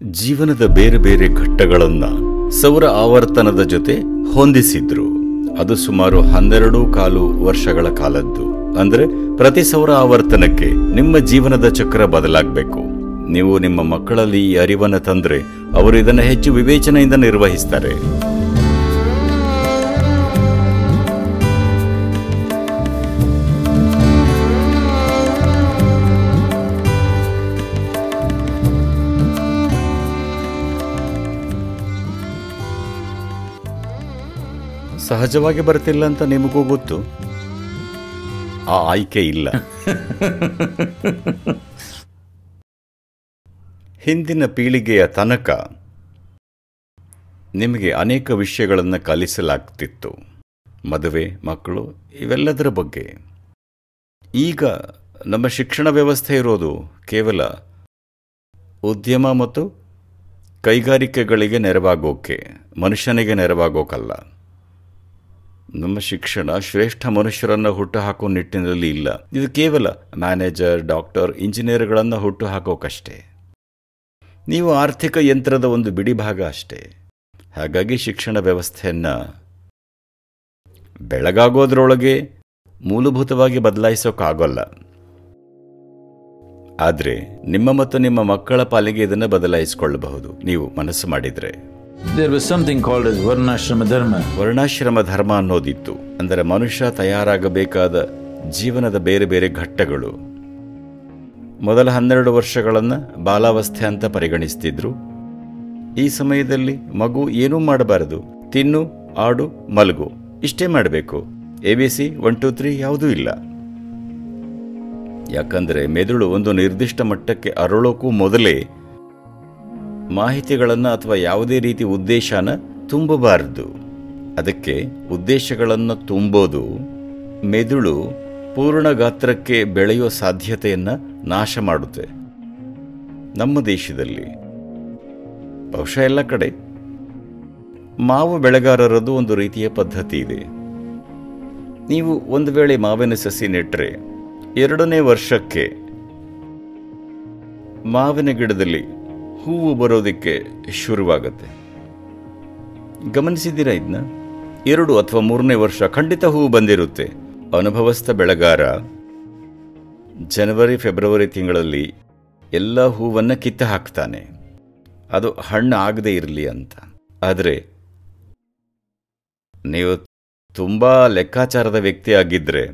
ಜೀವನದ ಬೇರೆ ಬೇರೆ ಘಟ್ಟಗಳನ್ನ ಸೌರ ಆವರ್ತನದ ಜೊತೆ ಹೊಂದಿಸಿದ್ರು ಅದು ಸುಮಾರು ಹನ್ನೆರಡು ಕಾಲು ವರ್ಷಗಳ ಕಾಲದ್ದು ಅಂದ್ರೆ ಪ್ರತಿ ಸೌರ ಆವರ್ತನಕ್ಕೆ ನಿಮ್ಮ ಜೀವನದ ಚಕ್ರ ಬದಲಾಗಬೇಕು ನೀವು ನಿಮ್ಮ ಮಕ್ಕಳಲ್ಲಿ ಈ ಅರಿವನ್ನ ತಂದ್ರೆ ಅವರು ಇದನ್ನ ಹೆಚ್ಚು ವಿವೇಚನೆಯಿಂದ ನಿರ್ವಹಿಸ್ತಾರೆ ಸಹಜವಾಗಿ ಬರ್ತಿಲ್ಲ ಅಂತ ನಿಮಗೂ ಗೊತ್ತು ಆ ಆಯ್ಕೆ ಇಲ್ಲ ಹಿಂದಿನ ಪೀಳಿಗೆಯ ತನಕ ನಿಮಗೆ ಅನೇಕ ವಿಷಯಗಳನ್ನು ಕಲಿಸಲಾಗ್ತಿತ್ತು ಮದುವೆ ಮಕ್ಕಳು ಇವೆಲ್ಲದರ ಬಗ್ಗೆ ಈಗ ನಮ್ಮ ಶಿಕ್ಷಣ ವ್ಯವಸ್ಥೆ ಇರೋದು ಕೇವಲ ಉದ್ಯಮ ಮತ್ತು ಕೈಗಾರಿಕೆಗಳಿಗೆ ನೆರವಾಗೋಕೆ ಮನುಷ್ಯನಿಗೆ ನೆರವಾಗೋಕಲ್ಲ ನಮ್ಮ ಶಿಕ್ಷಣ ಶ್ರೇಷ್ಠ ಮನುಷ್ಯರನ್ನು ಹುಟ್ಟುಹಾಕೋ ನಿಟ್ಟಿನಲ್ಲಿ ಇಲ್ಲ ಇದು ಕೇವಲ ಮ್ಯಾನೇಜರ್ ಡಾಕ್ಟರ್ ಇಂಜಿನಿಯರ್ಗಳನ್ನು ಹುಟ್ಟುಹಾಕೋಕಷ್ಟೇ ನೀವು ಆರ್ಥಿಕ ಯಂತ್ರದ ಒಂದು ಬಿಡಿ ಭಾಗ ಅಷ್ಟೇ ಹಾಗಾಗಿ ಶಿಕ್ಷಣ ವ್ಯವಸ್ಥೆಯನ್ನು ಬೆಳಗಾಗೋದ್ರೊಳಗೆ ಮೂಲಭೂತವಾಗಿ ಬದಲಾಯಿಸೋಕ್ಕಾಗೋಲ್ಲ ಆದರೆ ನಿಮ್ಮ ಮತ್ತು ನಿಮ್ಮ ಮಕ್ಕಳ ಪಾಲಿಗೆ ಇದನ್ನು ಬದಲಾಯಿಸಿಕೊಳ್ಳಬಹುದು ನೀವು ಮನಸ್ಸು ಮಾಡಿದರೆ There was something called as Varnashrama Dharma. ವರ್ಣಾಶ್ರಮ ಧರ್ಮ ಅನ್ನೋದಿತ್ತು ಅಂದರೆ ಮನುಷ್ಯ ತಯಾರಾಗಬೇಕಾದ ಜೀವನದ ಬೇರೆ ಬೇರೆ ಘಟ್ಟಗಳು ಮೊದಲ ಹನ್ನೆರಡು ವರ್ಷಗಳನ್ನು ಬಾಲಾವಸ್ಥೆ ಅಂತ ಪರಿಗಣಿಸ್ತಿದ್ರು ಈ ಸಮಯದಲ್ಲಿ ಮಗು ಏನೂ ಮಾಡಬಾರದು ತಿನ್ನು ಆಡು ಮಲಗು ಇಷ್ಟೇ ಮಾಡಬೇಕು A B C one two three ಯಾವುದೂ ಇಲ್ಲ ಯಾಕಂದರೆ ಮೆದುಳು ಒಂದು ನಿರ್ದಿಷ್ಟ ಮಟ್ಟಕ್ಕೆ ಅರಳೋಕ್ಕೂ ಮೊದಲೇ ಮಾಹಿತಿಗಳನ್ನು ಅಥವಾ ಯಾವುದೇ ರೀತಿ ಉದ್ದೇಶನ ತುಂಬಬಾರದು ಅದಕ್ಕೆ ಉದ್ದೇಶಗಳನ್ನು ತುಂಬೋದು ಮೆದುಳು ಪೂರ್ಣ ಗಾತ್ರಕ್ಕೆ ಬೆಳೆಯೋ ಸಾಧ್ಯತೆಯನ್ನು ನಾಶ ಮಾಡುತ್ತೆ ನಮ್ಮ ದೇಶದಲ್ಲಿ ಬಹುಶಃ ಎಲ್ಲ ಕಡೆ ಮಾವು ಬೆಳೆಗಾರರದ್ದು ಒಂದು ರೀತಿಯ ಪದ್ಧತಿ ಇದೆ ನೀವು ಒಂದು ವೇಳೆ ಮಾವಿನ ಸಸಿ ನೆಟ್ಟರೆ ಎರಡನೇ ವರ್ಷಕ್ಕೆ ಮಾವಿನ ಗಿಡದಲ್ಲಿ ಹೂವು ಬರೋದಕ್ಕೆ ಶುರುವಾಗುತ್ತೆ ಗಮನಿಸಿದ್ದೀರಾ ಇದನ್ನ ಎರಡು ಅಥವಾ ಮೂರನೇ ವರ್ಷ ಖಂಡಿತ ಹೂವು ಬಂದಿರುತ್ತೆ ಅನುಭವಸ್ಥ ಬೆಳೆಗಾರ ಜನವರಿ ಫೆಬ್ರವರಿ ತಿಂಗಳಲ್ಲಿ ಎಲ್ಲ ಹೂವನ್ನು ಕಿತ್ತು ಹಾಕ್ತಾನೆ ಅದು ಹಣ್ಣು ಆಗದೆ ಇರಲಿ ಅಂತ ಆದರೆ ನೀವು ತುಂಬ ಲೆಕ್ಕಾಚಾರದ ವ್ಯಕ್ತಿ ಆಗಿದ್ದರೆ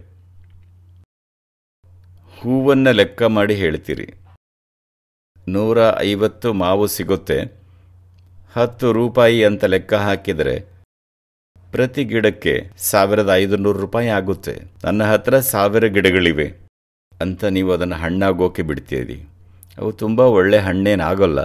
ಹೂವನ್ನು ಲೆಕ್ಕ ಮಾಡಿ ಹೇಳ್ತೀರಿ ನೂರ ಐವತ್ತು ಮಾವು ಸಿಗುತ್ತೆ ಹತ್ತು ರೂಪಾಯಿ ಅಂತ ಲೆಕ್ಕ ಹಾಕಿದರೆ ಪ್ರತಿ ಗಿಡಕ್ಕೆ ಸಾವಿರದ ಐದುನೂರು ರೂಪಾಯಿ ಆಗುತ್ತೆ ನನ್ನ ಹತ್ರ ಸಾವಿರ ಗಿಡಗಳಿವೆ ಅಂತ ನೀವು ಅದನ್ನು ಹಣ್ಣಾಗೋಕೆ ಬಿಡ್ತೀರಿ ಅವು ತುಂಬ ಒಳ್ಳೆ ಹಣ್ಣೇನಾಗೋಲ್ಲ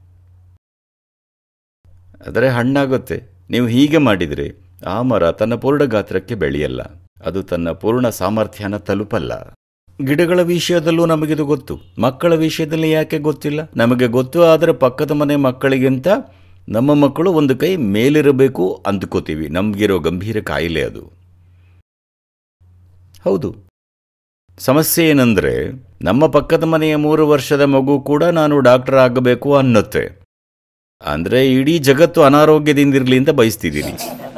ಆದರೆ ಹಣ್ಣಾಗುತ್ತೆ ನೀವು ಹೀಗೆ ಮಾಡಿದರೆ ಆ ಮರ ತನ್ನ ಪೂರ್ಣ ಗಾತ್ರಕ್ಕೆ ಬೆಳೆಯಲ್ಲ ಅದು ತನ್ನ ಪೂರ್ಣ ಸಾಮರ್ಥ್ಯನ ತಲುಪಲ್ಲ ಗಿಡಗಳ ವಿಷಯದಲ್ಲೂ ನಮಗಿದು ಗೊತ್ತು ಮಕ್ಕಳ ವಿಷಯದಲ್ಲಿ ಯಾಕೆ ಗೊತ್ತಿಲ್ಲ ನಮಗೆ ಗೊತ್ತು ಆದರೆ ಪಕ್ಕದ ಮನೆ ಮಕ್ಕಳಿಗಿಂತ ನಮ್ಮ ಮಕ್ಕಳು ಒಂದು ಕೈ ಮೇಲಿರಬೇಕು ಅಂದ್ಕೋತೀವಿ ನಮಗಿರೋ ಗಂಭೀರ ಕಾಯಿಲೆ ಅದು ಹೌದು ಸಮಸ್ಯೆ ಏನಂದ್ರೆ ನಮ್ಮ ಪಕ್ಕದ ಮನೆಯ ಮೂರು ವರ್ಷದ ಮಗು ಕೂಡ ನಾನು ಡಾಕ್ಟರ್ ಆಗಬೇಕು ಅನ್ನುತ್ತೆ ಅಂದ್ರೆ ಇಡೀ ಜಗತ್ತು ಅನಾರೋಗ್ಯದಿಂದಿರಲಿ ಅಂತ ಬಯಸ್ತಿದ್ದೀನಿ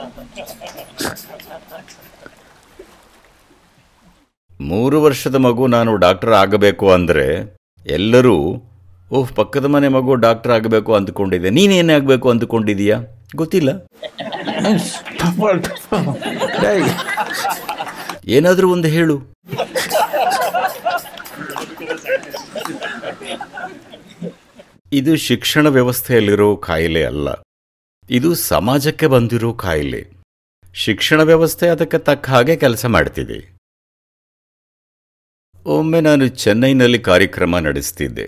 ಮೂರು ವರ್ಷದ ಮಗು ನಾನು ಡಾಕ್ಟರ್ ಆಗಬೇಕು ಅಂದರೆ ಎಲ್ಲರೂ ಓಹ್ ಪಕ್ಕದ ಮನೆ ಮಗು ಡಾಕ್ಟರ್ ಆಗಬೇಕು ಅಂದ್ಕೊಂಡಿದ್ದೆ ನೀನೇನೇ ಆಗಬೇಕು ಅಂದ್ಕೊಂಡಿದೀಯಾ ಗೊತ್ತಿಲ್ಲ Hey, ಏನಾದರೂ ಒಂದು ಹೇಳು ಇದು ಶಿಕ್ಷಣ ವ್ಯವಸ್ಥೆಯಲ್ಲಿರೋ ಕಾಯಿಲೆ ಅಲ್ಲ ಇದು ಸಮಾಜಕ್ಕೆ ಬಂದಿರೋ ಕಾಯಿಲೆ ಶಿಕ್ಷಣ ವ್ಯವಸ್ಥೆ ಅದಕ್ಕೆ ತಕ್ಕ ಹಾಗೆ ಕೆಲಸ ಮಾಡ್ತಿದೆ ಒಮ್ಮೆ ನಾನು ಚೆನ್ನೈನಲ್ಲಿ ಕಾರ್ಯಕ್ರಮ ನಡೆಸ್ತಿದ್ದೆ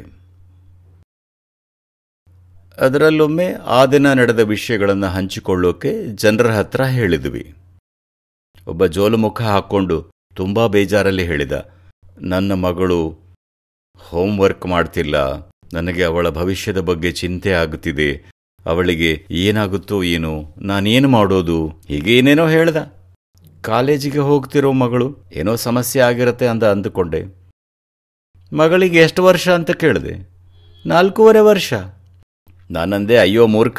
ಅದರಲ್ಲೊಮ್ಮೆ ಆ ದಿನ ನಡೆದ ವಿಷಯಗಳನ್ನು ಹಂಚಿಕೊಳ್ಳೋಕೆ ಜನರ ಹತ್ರ ಹೇಳಿದ್ವಿ ಒಬ್ಬ ಜೋಲುಮುಖ ಹಾಕ್ಕೊಂಡು ತುಂಬ ಬೇಜಾರಲ್ಲಿ ಹೇಳಿದ ನನ್ನ ಮಗಳು ಹೋಮ್ವರ್ಕ್ ಮಾಡ್ತಿಲ್ಲ ನನಗೆ ಅವಳ ಭವಿಷ್ಯದ ಬಗ್ಗೆ ಚಿಂತೆ ಆಗುತ್ತಿದೆ ಅವಳಿಗೆ ಏನಾಗುತ್ತೋ ಏನೋ ನಾನೇನು ಮಾಡೋದು ಹೀಗೆ ಏನೇನೋ ಹೇಳ್ದ ಕಾಲೇಜಿಗೆ ಹೋಗ್ತಿರೋ ಮಗಳು ಏನೋ ಸಮಸ್ಯೆ ಆಗಿರತ್ತೆ ಅಂತ ಅಂದುಕೊಂಡೆ ಮಗಳಿಗೆ ಎಷ್ಟು ವರ್ಷ ಅಂತ ಕೇಳಿದೆ ನಾಲ್ಕೂವರೆ ವರ್ಷ ನಾನಂದೆ ಅಯ್ಯೋ ಮೂರ್ಖ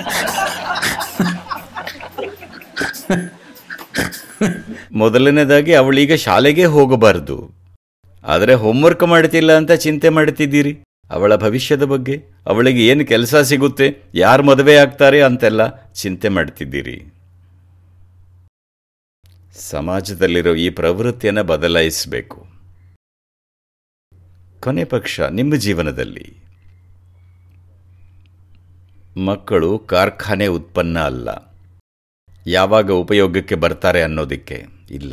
ಮೊದಲನೇದಾಗಿ ಅವಳೀಗ ಶಾಲೆಗೆ ಹೋಗಬಾರದು ಆದರೆ ಹೋಮ್ವರ್ಕ್ ಮಾಡ್ತಿಲ್ಲ ಅಂತ ಚಿಂತೆ ಮಾಡ್ತಿದ್ದೀರಿ ಅವಳ ಭವಿಷ್ಯದ ಬಗ್ಗೆ ಅವಳಿಗೆ ಏನು ಕೆಲಸ ಸಿಗುತ್ತೆ ಯಾರು ಮದುವೆ ಆಗ್ತಾರೆ ಅಂತೆಲ್ಲ ಚಿಂತೆ ಮಾಡ್ತಿದ್ದೀರಿ ಸಮಾಜದಲ್ಲಿರೋ ಈ ಪ್ರವೃತ್ತಿಯನ್ನು ಬದಲಾಯಿಸಬೇಕು ಕೊನೆ ಪಕ್ಷ ನಿಮ್ಮ ಜೀವನದಲ್ಲಿ ಮಕ್ಕಳು ಕಾರ್ಖಾನೆ ಉತ್ಪನ್ನ ಅಲ್ಲ ಯಾವಾಗ ಉಪಯೋಗಕ್ಕೆ ಬರ್ತಾರೆ ಅನ್ನೋದಕ್ಕೆ ಇಲ್ಲ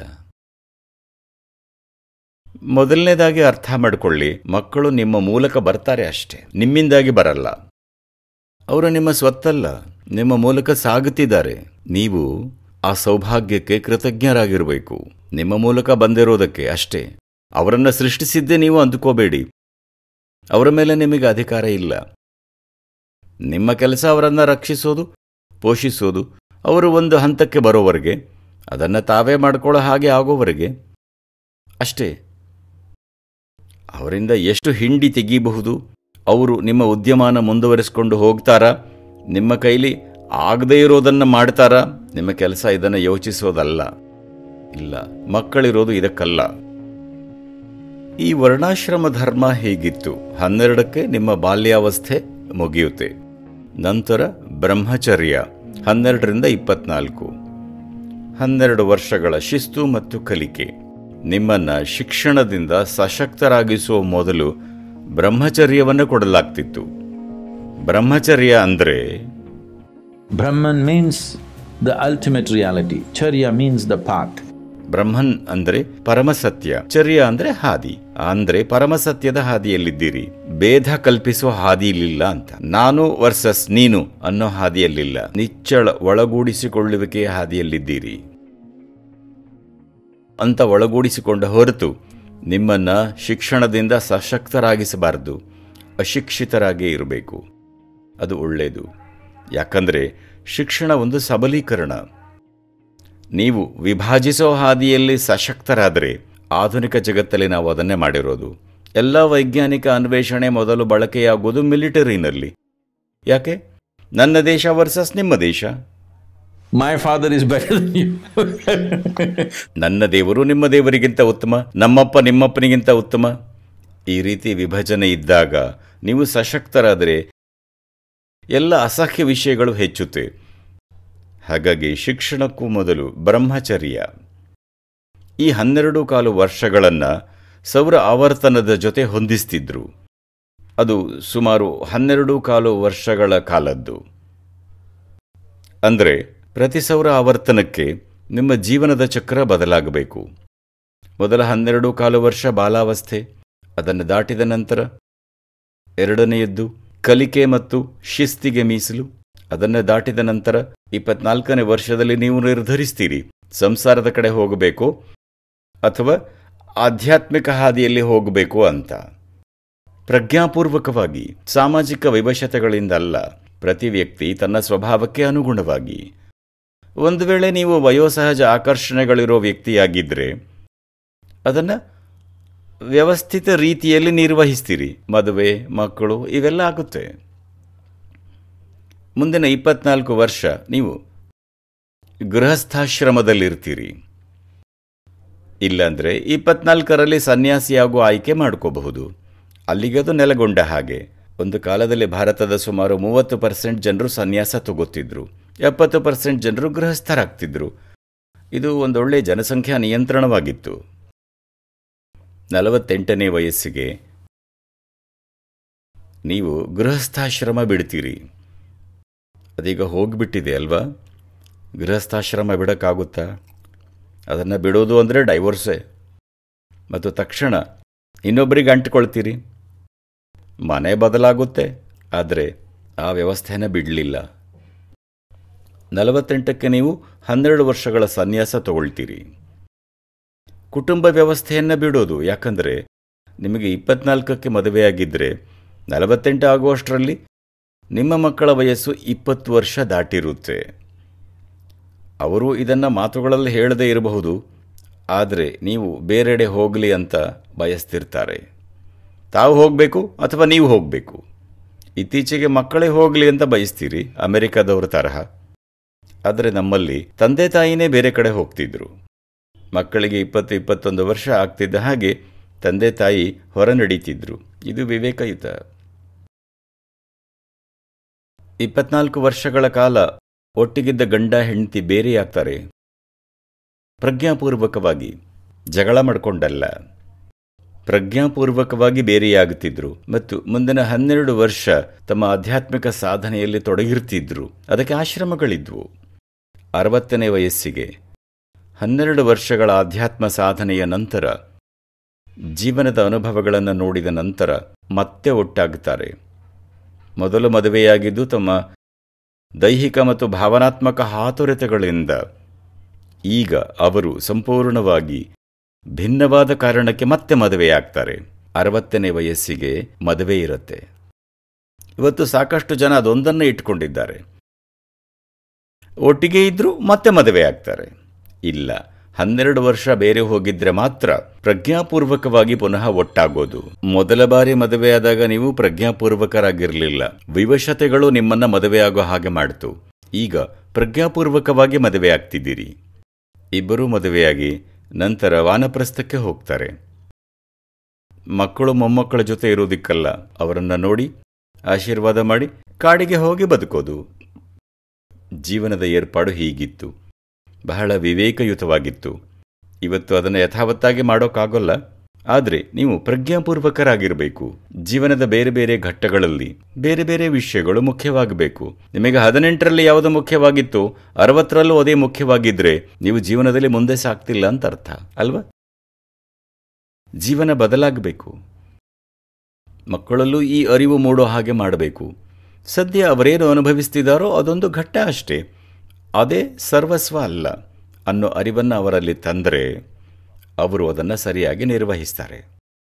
ಮೊದಲನೇದಾಗಿ ಅರ್ಥ ಮಾಡಿಕೊಳ್ಳಿ ಮಕ್ಕಳು ನಿಮ್ಮ ಮೂಲಕ ಬರ್ತಾರೆ ಅಷ್ಟೇ ನಿಮ್ಮಿಂದಾಗಿ ಬರಲ್ಲ ಅವರು ನಿಮ್ಮ ಸ್ವತ್ತಲ್ಲ ನಿಮ್ಮ ಮೂಲಕ ಸಾಗುತ್ತಿದ್ದಾರೆ ನೀವು ಆ ಸೌಭಾಗ್ಯಕ್ಕೆ ಕೃತಜ್ಞರಾಗಿರಬೇಕು ನಿಮ್ಮ ಮೂಲಕ ಬಂದಿರೋದಕ್ಕೆ ಅಷ್ಟೇ ಅವರನ್ನು ಸೃಷ್ಟಿಸಿದ್ದೇ ನೀವು ಅಂದುಕೋಬೇಡಿ ಅವರ ಮೇಲೆ ನಿಮಗೆ ಅಧಿಕಾರ ಇಲ್ಲ ನಿಮ್ಮ ಕೆಲಸ ಅವರನ್ನು ರಕ್ಷಿಸೋದು ಪೋಷಿಸೋದು ಅವರು ಒಂದು ಹಂತಕ್ಕೆ ಬರೋವರೆಗೆ ಅದನ್ನು ತಾವೇ ಮಾಡ್ಕೊಳ್ಳೋ ಹಾಗೆ ಆಗೋವರೆಗೆ ಅಷ್ಟೇ ಅವರಿಂದ ಎಷ್ಟು ಹಿಂಡಿ ತೆಗೀಬಹುದು ಅವರು ನಿಮ್ಮ ಉದ್ಯಮಾನ ಮುಂದುವರಿಸಿಕೊಂಡು ಹೋಗ್ತಾರಾ ನಿಮ್ಮ ಕೈಲಿ ಆಗದೇ ಇರೋದನ್ನು ಮಾಡ್ತಾರಾ ನಿಮ್ಮ ಕೆಲಸ ಇದನ್ನು ಯೋಚಿಸೋದಲ್ಲ ಇಲ್ಲ ಮಕ್ಕಳಿರೋದು ಇದಕ್ಕಲ್ಲ ಈ ವರ್ಣಾಶ್ರಮ ಧರ್ಮ ಹೇಗಿತ್ತು ಹನ್ನೆರಡಕ್ಕೆ ನಿಮ್ಮ ಬಾಲ್ಯಾವಸ್ಥೆ ಮುಗಿಯುತ್ತೆ ನಂತರ ಬ್ರಹ್ಮಚರ್ಯ ಹನ್ನೆರಡರಿಂದ ಇಪ್ಪತ್ನಾಲ್ಕು ಹನ್ನೆರಡು ವರ್ಷಗಳ ಶಿಸ್ತು ಮತ್ತು ಕಲಿಕೆ ನಿಮ್ಮನ್ನ ಶಿಕ್ಷಣದಿಂದ ಸಶಕ್ತರಾಗಿಸುವ ಮೊದಲು ಬ್ರಹ್ಮಚರ್ಯವನ್ನು ಕೊಡಲಾಗ್ತಿತ್ತು ಬ್ರಹ್ಮಚರ್ಯ ಅಂದರೆ Brahman means the ultimate reality. Charya means the path. ಬ್ರಹ್ಮನ್ ಅಂದ್ರೆ ಪರಮಸತ್ಯ ಚರ್ಯ ಅಂದ್ರೆ ಹಾದಿ ಅಂದ್ರೆ ಪರಮಸತ್ಯದ ಹಾದಿಯಲ್ಲಿದ್ದೀರಿ ಭೇದ ಕಲ್ಪಿಸುವ ಹಾದಿಯಲ್ಲಿಲ್ಲ ಅಂತ ನಾನು ವರ್ಸಸ್ ನೀನು ಅನ್ನೋ ಹಾದಿಯಲ್ಲಿಲ್ಲ ನಿಚ್ಚಳ ಒಳಗೂಡಿಸಿಕೊಳ್ಳುವಿಕೆಯ ಹಾದಿಯಲ್ಲಿದ್ದೀರಿ ಅಂತ ಒಳಗೂಡಿಸಿಕೊಂಡ ಹೊರತು ನಿಮ್ಮನ್ನ ಶಿಕ್ಷಣದಿಂದ ಸಶಕ್ತರಾಗಿಸಬಾರದು ಅಶಿಕ್ಷಿತರಾಗೇ ಇರಬೇಕು ಅದು ಒಳ್ಳೆಯದು ಯಾಕಂದ್ರೆ ಶಿಕ್ಷಣ ಒಂದು ಸಬಲೀಕರಣ ನೀವು ವಿಭಾಜಿಸೋ ಹಾದಿಯಲ್ಲಿ ಸಶಕ್ತರಾದರೆ ಆಧುನಿಕ ಜಗತ್ತಲ್ಲಿ ನಾವು ಅದನ್ನೇ ಮಾಡಿರೋದು ಎಲ್ಲ ವೈಜ್ಞಾನಿಕ ಅನ್ವೇಷಣೆ ಮೊದಲು ಬಳಕೆಯಾಗುವುದು ಮಿಲಿಟರಿನಲ್ಲಿ ಯಾಕೆ ನನ್ನ ದೇಶ ವರ್ಸಸ್ ನಿಮ್ಮ ದೇಶ My father is better than you. ನನ್ನ ದೇವರು ನಿಮ್ಮ ದೇವರಿಗಿಂತ ಉತ್ತಮ ನಮ್ಮಪ್ಪ ನಿಮ್ಮಪ್ಪನಿಗಿಂತ ಉತ್ತಮ ಈ ರೀತಿ ವಿಭಜನೆ ಇದ್ದಾಗ ನೀವು ಸಶಕ್ತರಾದರೆ ಎಲ್ಲ ಅಸಹ್ಯ ವಿಷಯಗಳು ಹೆಚ್ಚುತ್ತೆ ಹಾಗಾಗಿ ಶಿಕ್ಷಣಕ್ಕೂ ಮೊದಲು ಬ್ರಹ್ಮಚರ್ಯ ಈ ಹನ್ನೆರಡು ಕಾಲು ವರ್ಷಗಳನ್ನು ಸೌರ ಆವರ್ತನದ ಜೊತೆ ಹೊಂದಿಸ್ತಿದ್ರು ಅದು ಸುಮಾರು ಹನ್ನೆರಡು ಕಾಲು ವರ್ಷಗಳ ಕಾಲದ್ದು ಅಂದರೆ ಪ್ರತಿ ಸೌರ ಆವರ್ತನಕ್ಕೆ ನಿಮ್ಮ ಜೀವನದ ಚಕ್ರ ಬದಲಾಗಬೇಕು ಮೊದಲ ಹನ್ನೆರಡು ಕಾಲು ವರ್ಷ ಬಾಲಾವಸ್ಥೆ ಅದನ್ನು ದಾಟಿದ ನಂತರ ಎರಡನೆಯದ್ದು ಕಲಿಕೆ ಮತ್ತು ಶಿಸ್ತಿಗೆ ಮೀಸಲು ಅದನ್ನು ದಾಟಿದ ನಂತರ ಇಪ್ಪತ್ನಾಲ್ಕನೇ ವರ್ಷದಲ್ಲಿ ನೀವು ನಿರ್ಧರಿಸ್ತೀರಿ ಸಂಸಾರದ ಕಡೆ ಹೋಗಬೇಕು ಅಥವಾ ಆಧ್ಯಾತ್ಮಿಕ ಹಾದಿಯಲ್ಲಿ ಹೋಗಬೇಕು ಅಂತ ಪ್ರಜ್ಞಾಪೂರ್ವಕವಾಗಿ ಸಾಮಾಜಿಕ ವಿವಶತೆಗಳಿಂದ ಅಲ್ಲ ಪ್ರತಿ ವ್ಯಕ್ತಿ ತನ್ನ ಸ್ವಭಾವಕ್ಕೆ ಅನುಗುಣವಾಗಿ ಒಂದು ವೇಳೆ ನೀವು ವಯೋಸಹಜ ಆಕರ್ಷಣೆಗಳಿರೋ ವ್ಯಕ್ತಿಯಾಗಿದ್ದರೆ ಅದನ್ನು ವ್ಯವಸ್ಥಿತ ರೀತಿಯಲ್ಲಿ ನಿರ್ವಹಿಸ್ತೀರಿ ಮದುವೆ ಮಕ್ಕಳು ಇವೆಲ್ಲ ಆಗುತ್ತೆ ಮುಂದಿನ ಇಪ್ಪತ್ನಾಲ್ಕು ವರ್ಷ ನೀವು ಗೃಹಸ್ಥಾಶ್ರಮದಲ್ಲಿರ್ತೀರಿ ಇಲ್ಲಾಂದರೆ ಇಪ್ಪತ್ನಾಲ್ಕರಲ್ಲಿ ಸನ್ಯಾಸಿಯಾಗುವ ಆಯ್ಕೆ ಮಾಡ್ಕೋಬಹುದು ಅಲ್ಲಿಗದು ನೆಲೆಗೊಂಡ ಹಾಗೆ ಒಂದು ಕಾಲದಲ್ಲಿ ಭಾರತದ ಸುಮಾರು ಮೂವತ್ತು ಪರ್ಸೆಂಟ್ ಜನರು ಸನ್ಯಾಸ ತಗೋತಿದ್ರು ಎಪ್ಪತ್ತು ಪರ್ಸೆಂಟ್ ಜನರು ಗೃಹಸ್ಥರಾಗ್ತಿದ್ರು ಇದು ಒಂದೊಳ್ಳೆ ಜನಸಂಖ್ಯಾ ನಿಯಂತ್ರಣವಾಗಿತ್ತು ನಲವತ್ತೆಂಟನೇ ವಯಸ್ಸಿಗೆ ನೀವು ಗೃಹಸ್ಥಾಶ್ರಮ ಬಿಡ್ತೀರಿ ಅದೀಗ ಹೋಗಿಬಿಟ್ಟಿದೆ ಅಲ್ವಾ ಗೃಹಸ್ಥಾಶ್ರಮ ಬಿಡೋಕ್ಕಾಗುತ್ತಾ ಅದನ್ನು ಬಿಡೋದು ಅಂದರೆ ಡೈವೋರ್ಸೇ ಮತ್ತು ತಕ್ಷಣ ಇನ್ನೊಬ್ಬರಿಗೆ ಅಂಟ್ಕೊಳ್ತೀರಿ ಮನೆ ಬದಲಾಗುತ್ತೆ ಆದರೆ ಆ ವ್ಯವಸ್ಥೆನ ಬಿಡಲಿಲ್ಲ ನಲವತ್ತೆಂಟಕ್ಕೆ ನೀವು ಹನ್ನೆರಡು ವರ್ಷಗಳ ಸನ್ಯಾಸ ತಗೊಳ್ತೀರಿ ಕುಟುಂಬ ವ್ಯವಸ್ಥೆಯನ್ನು ಬಿಡೋದು ಯಾಕಂದರೆ ನಿಮಗೆ ಇಪ್ಪತ್ನಾಲ್ಕಕ್ಕೆ ಮದುವೆಯಾಗಿದ್ದರೆ ನಲವತ್ತೆಂಟು ಆಗುವಷ್ಟರಲ್ಲಿ ನಿಮ್ಮ ಮಕ್ಕಳ ವಯಸ್ಸು ಇಪ್ಪತ್ತು ವರ್ಷ ದಾಟಿರುತ್ತೆ ಅವರು ಇದನ್ನು ಮಾತುಗಳಲ್ಲಿ ಹೇಳದೇ ಇರಬಹುದು ಆದರೆ ನೀವು ಬೇರೆಡೆ ಹೋಗಲಿ ಅಂತ ಬಯಸ್ತಿರ್ತಾರೆ ತಾವು ಹೋಗಬೇಕು ಅಥವಾ ನೀವು ಹೋಗಬೇಕು ಇತ್ತೀಚೆಗೆ ಮಕ್ಕಳೇ ಹೋಗಲಿ ಅಂತ ಬಯಸ್ತೀರಿ ಅಮೆರಿಕದವ್ರ ತರಹ ಆದರೆ ನಮ್ಮಲ್ಲಿ ತಂದೆ ತಾಯಿನೇ ಬೇರೆ ಕಡೆ ಹೋಗ್ತಿದ್ರು ಮಕ್ಕಳಿಗೆ ಇಪ್ಪತ್ತು ಇಪ್ಪತ್ತೊಂದು ವರ್ಷ ಆಗ್ತಿದ್ದ ಹಾಗೆ ತಂದೆ ತಾಯಿ ಹೊರ ನಡೀತಿದ್ರು ಇದು ವಿವೇಕಯುತ ಇಪ್ಪತ್ನಾಲ್ಕು ವರ್ಷಗಳ ಕಾಲ ಒಟ್ಟಿಗಿದ್ದ ಗಂಡ ಹೆಂಡತಿ ಬೇರೆಯಾಗ್ತಾರೆ ಪ್ರಜ್ಞಾಪೂರ್ವಕವಾಗಿ ಜಗಳ ಮಾಡಿಕೊಂಡಲ್ಲ ಪ್ರಜ್ಞಾಪೂರ್ವಕವಾಗಿ ಬೇರೆಯಾಗುತ್ತಿದ್ರು ಮತ್ತು ಮುಂದಿನ ಹನ್ನೆರಡು ವರ್ಷ ತಮ್ಮ ಆಧ್ಯಾತ್ಮಿಕ ಸಾಧನೆಯಲ್ಲಿ ತೊಡಗಿರ್ತಿದ್ರು ಅದಕ್ಕೆ ಆಶ್ರಮಗಳಿದ್ವು ಅರವತ್ತನೇ ವಯಸ್ಸಿಗೆ ಹನ್ನೆರಡು ವರ್ಷಗಳ ಆಧ್ಯಾತ್ಮ ಸಾಧನೆಯ ನಂತರ ಜೀವನದ ಅನುಭವಗಳನ್ನು ನೋಡಿದ ನಂತರ ಮತ್ತೆ ಒಟ್ಟಾಗುತ್ತಾರೆ ಮೊದಲು ಮದುವೆಯಾಗಿದ್ದು ತಮ್ಮ ದೈಹಿಕ ಮತ್ತು ಭಾವನಾತ್ಮಕ ಹಾತೊರೆತಗಳಿಂದ ಈಗ ಅವರು ಸಂಪೂರ್ಣವಾಗಿ ಭಿನ್ನವಾದ ಕಾರಣಕ್ಕೆ ಮತ್ತೆ ಮದುವೆಯಾಗ್ತಾರೆ ಅರವತ್ತನೇ ವಯಸ್ಸಿಗೆ ಮದುವೆ ಇರುತ್ತೆ ಇವತ್ತು ಸಾಕಷ್ಟು ಜನ ಅದೊಂದನ್ನೇ ಇಟ್ಕೊಂಡಿದ್ದಾರೆ ಒಟ್ಟಿಗೆ ಇದ್ರೂ ಮತ್ತೆ ಮದುವೆ ಆಗ್ತಾರೆ ಇಲ್ಲ ಹನ್ನೆರಡು ವರ್ಷ ಬೇರೆ ಹೋಗಿದ್ರೆ ಮಾತ್ರ ಪ್ರಜ್ಞಾಪೂರ್ವಕವಾಗಿ ಪುನಃ ಒಟ್ಟಾಗೋದು ಮೊದಲ ಬಾರಿ ಮದುವೆಯಾದಾಗ ನೀವು ಪ್ರಜ್ಞಾಪೂರ್ವಕರಾಗಿರಲಿಲ್ಲ ವಿವಶತೆಗಳು ನಿಮ್ಮನ್ನ ಮದುವೆಯಾಗೋ ಹಾಗೆ ಮಾಡಿತು ಈಗ ಪ್ರಜ್ಞಾಪೂರ್ವಕವಾಗಿ ಮದುವೆ ಆಗ್ತಿದ್ದೀರಿ ಇಬ್ಬರೂ ಮದುವೆಯಾಗಿ ನಂತರ ವಾನಪ್ರಸ್ಥಕ್ಕೆ ಹೋಗ್ತಾರೆ ಮಕ್ಕಳು ಮೊಮ್ಮಕ್ಕಳ ಜೊತೆ ಇರೋದಿಕ್ಕಲ್ಲ ಅವರನ್ನ ನೋಡಿ ಆಶೀರ್ವಾದ ಮಾಡಿ ಕಾಡಿಗೆ ಹೋಗಿ ಬದುಕೋದು ಜೀವನದ ಏರ್ಪಾಡು ಹೀಗಿತ್ತು ಬಹಳ ವಿವೇಕಯುತವಾಗಿತ್ತು ಇವತ್ತು ಅದನ್ನು ಯಥಾವತ್ತಾಗಿ ಮಾಡೋಕ್ಕಾಗೋಲ್ಲ ಆದರೆ ನೀವು ಪ್ರಜ್ಞಾಪೂರ್ವಕರಾಗಿರಬೇಕು ಜೀವನದ ಬೇರೆ ಬೇರೆ ಘಟ್ಟಗಳಲ್ಲಿ ಬೇರೆ ಬೇರೆ ವಿಷಯಗಳು ಮುಖ್ಯವಾಗಬೇಕು ನಿಮಗೆ ಹದಿನೆಂಟರಲ್ಲಿ ಯಾವುದು ಮುಖ್ಯವಾಗಿತ್ತು ಅರವತ್ತರಲ್ಲೂ ಅದೇ ಮುಖ್ಯವಾಗಿದ್ರೆ ನೀವು ಜೀವನದಲ್ಲಿ ಮುಂದೆ ಸಾಗ್ತಿಲ್ಲ ಅಂತ ಅರ್ಥ ಅಲ್ವಾ ಜೀವನ ಬದಲಾಗಬೇಕು ಮಕ್ಕಳಲ್ಲೂ ಈ ಅರಿವು ಮೂಡೋ ಹಾಗೆ ಮಾಡಬೇಕು ಸದ್ಯ ಅವರೇನು ಅನುಭವಿಸ್ತಿದ್ದಾರೋ ಅದೊಂದು ಘಟ್ಟ ಅಷ್ಟೇ ಅದೇ ಸರ್ವಸ್ವ ಅಲ್ಲ ಅನ್ನೋ ಅರಿವನ್ನು ಅವರಲ್ಲಿ ತಂದರೆ ಅವರು ಅದನ್ನು ಸರಿಯಾಗಿ ನಿರ್ವಹಿಸ್ತಾರೆ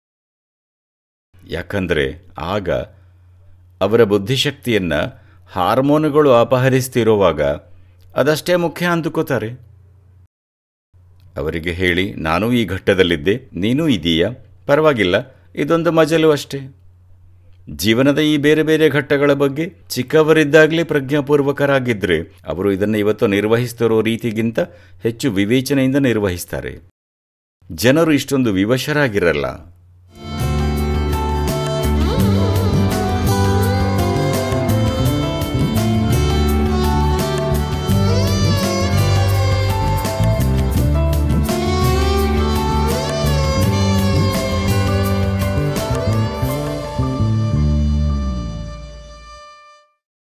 ಯಾಕಂದರೆ ಆಗ ಅವರ ಬುದ್ಧಿಶಕ್ತಿಯನ್ನು ಹಾರ್ಮೋನುಗಳು ಅಪಹರಿಸ್ತಿರುವಾಗ ಅದಷ್ಟೇ ಮುಖ್ಯ ಅಂದುಕೋತಾರೆ ಅವರಿಗೆ ಹೇಳಿ ನಾನೂ ಈ ಘಟ್ಟದಲ್ಲಿದ್ದೆ ನೀನೂ ಇದೀಯಾ ಪರವಾಗಿಲ್ಲ ಇದೊಂದು ಮಜಲು ಅಷ್ಟೇ ಜೀವನದ ಈ ಬೇರೆ ಬೇರೆ ಘಟ್ಟಗಳ ಬಗ್ಗೆ ಚಿಕ್ಕವರಿದ್ದಾಗಲೇ ಪ್ರಜ್ಞಾಪೂರ್ವಕರಾಗಿದ್ದರೆ ಅವರು ಇದನ್ನು ಇವತ್ತು ನಿರ್ವಹಿಸ್ತಿರೋ ರೀತಿಗಿಂತ ಹೆಚ್ಚು ವಿವೇಚನೆಯಿಂದ ನಿರ್ವಹಿಸ್ತಾರೆ ಜನರು ಇಷ್ಟೊಂದು ವಿವಶರಾಗಿರಲ್ಲ